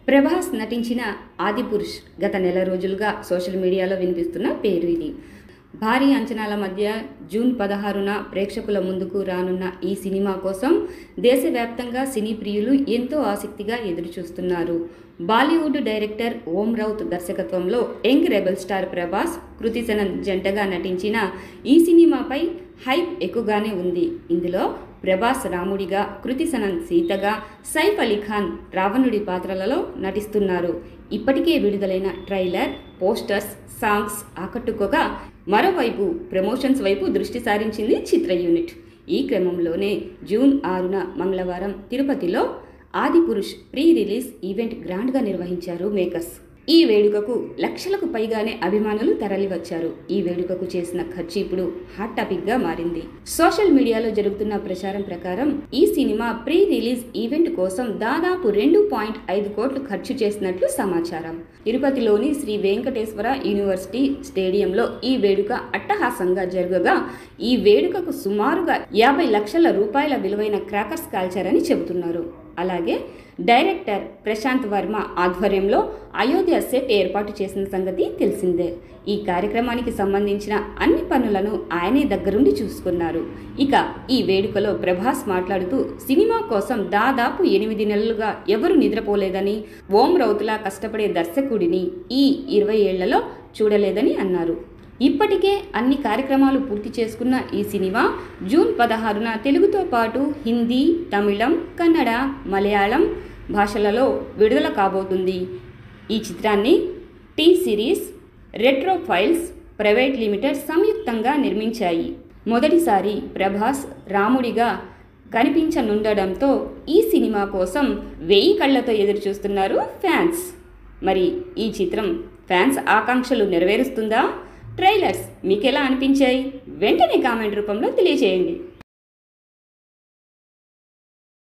ప్రభాస్ నటించిన ఆదిపురుష్ గత నెల రోజులుగా సోషల్ మీడియాలో వినిపిస్తున్న పేరు ఇది భారీ అంచనాల మధ్య జూన్ పదహారున ప్రేక్షకుల ముందుకు రానున్న ఈ సినిమా కోసం దేశవ్యాప్తంగా సినీ ప్రియులు ఎంతో ఆసక్తిగా ఎదురుచూస్తున్నారు బాలీవుడ్ డైరెక్టర్ ఓం రౌత్ దర్శకత్వంలో young rebel star Prabhas Kriti Sanon జంటగా నటించిన ఈ సినిమాపై హైప్ ఎక్కువగానే ఉంది ఇందులో ప్రభాస్ రాముడిగా కృతి సనన్ సీతగా సైఫ్ అలీ ఖాన్ రావణుడి పాత్రలలో నటిస్తున్నారు ఇప్పటికే విడుదలైన ట్రైలర్ పోస్టర్స్ సాంగ్స్ ఆకట్టుకోగా మరోవైపు ప్రమోషన్స్ వైపు దృష్టి సారించింది చిత్ర యూనిట్ ఈ క్రమంలోనే జూన్ ఆరున మంగళవారం తిరుపతిలో ఆదిపురుష్ ప్రీ రిలీజ్ ఈవెంట్ గ్రాండ్గా నిర్వహించారు మేకర్స్ ఈ వేడుకకు లక్షలకు పైగానే అభిమానులు తరలివచ్చారు ఈ వేడుకకు చేసిన ఖర్చు ఇప్పుడు హాట్ టాపిక్ గా మారింది సోషల్ మీడియాలో జరుగుతున్న ప్రచారం ప్రకారం ఈ సినిమా ప్రీ రిలీజ్ ఈవెంట్ కోసం దాదాపు రెండు పాయింట్ ఐదు కోట్లు ఖర్చు చేసినట్లు సమాచారం తిరుపతిలోని శ్రీ వెంకటేశ్వర యూనివర్సిటీ స్టేడియంలో ఈ వేడుక అట్టహాసంగా జరగగా ఈ వేడుకకు సుమారుగా యాభై లక్షల రూపాయల విలువైన క్రాకర్స్ కాల్చారని చెబుతున్నారు అలాగే డైరెక్టర్ ప్రశాంత్ వర్మ ఆధ్వర్యంలో అయోధ్య సెట్ ఏర్పాటు చేసిన సంగతి తెలిసిందే ఈ కార్యక్రమానికి సంబంధించిన అన్ని పనులను ఆయనే దగ్గరుండి చూసుకున్నారు ఇక ఈ వేడుకలో ప్రభాస్ మాట్లాడుతూ సినిమా కోసం దాదాపు ఎనిమిది నెలలుగా ఎవరు నిద్రపోలేదని ఓం రౌతులా కష్టపడే దర్శకుడిని ఈ ఇరవై ఏళ్లలో చూడలేదని అన్నారు ఇప్పటికే అన్ని కార్యక్రమాలు పూర్తి చేసుకున్న ఈ సినిమా జూన్ పదహారున తెలుగుతో పాటు హిందీ తమిళం కన్నడ మలయాళం భాషలలో విడుదల కాబోతుంది ఈ చిత్రాన్ని T Series Retrophiles private limited సంయుక్తంగా నిర్మించాయి మొదటిసారి ప్రభాస్ రాముడిగా కనిపించనుండడంతో ఈ సినిమా కోసం వెయ్యి కళ్ళతో ఎదురుచూస్తున్నారు ఫ్యాన్స్ మరి ఈ చిత్రం ఫ్యాన్స్ ఆకాంక్షలు నెరవేరుస్తుందా ట్రైలర్స్ మీకు ఎలా అనిపించాయి వెంటనే కామెంట్ రూపంలో తెలియజేయండి